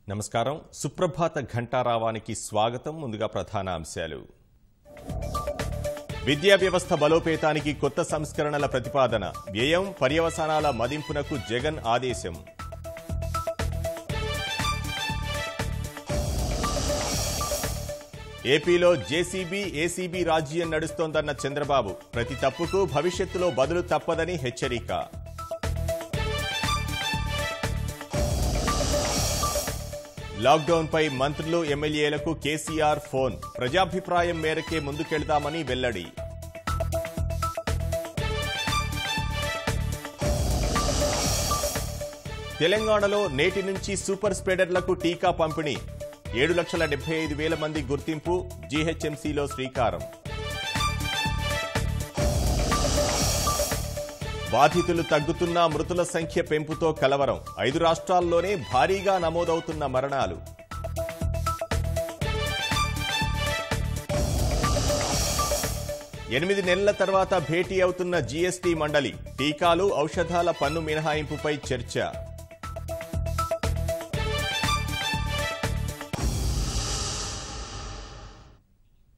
నమస్కారం సుప్రభాత ఘంటారావానికి స్వాగతం ముందుగా ప్రధాన అంశాలు విద్యా వ్యవస్థ బలోపేతానికి కొత్త సంస్కరణల ప్రతిపాదన వ్యయం పర్యవసానాల మదింపునకు జగన్ ఆదేశం ఏపీలో జేసీబీ ఏసీబీ రాజ్యం నడుస్తోందన్న చంద్రబాబు ప్రతి తప్పుకు భవిష్యత్తులో బదులు తప్పదని హెచ్చరిక లాక్డౌన్పై మంత్రులు ఎమ్మెల్యేలకు కేసీఆర్ ఫోన్ ప్రజాభిప్రాయం మేరకే ముందుకెళ్తామని వెల్లడి తెలంగాణలో నేటి నుంచి సూపర్ స్ప్రెడర్లకు టీకా పంపిణీ ఏడు లక్షల డెబ్బై ఐదు వేల మంది గుర్తింపు జీహెచ్ఎంసీలో శ్రీకారం బాధితులు తగ్గుతున్న మృతుల సంఖ్య పెంపుతో కలవరం ఐదు రాష్ట్రాల్లోనే భారీగా నమోదవుతున్న మరణాలు ఎనిమిది నెలల తర్వాత భేటీ అవుతున్న జీఎస్టీ మండలి టీకాలు ఔషధాల పన్ను మినహాయింపుపై చర్చ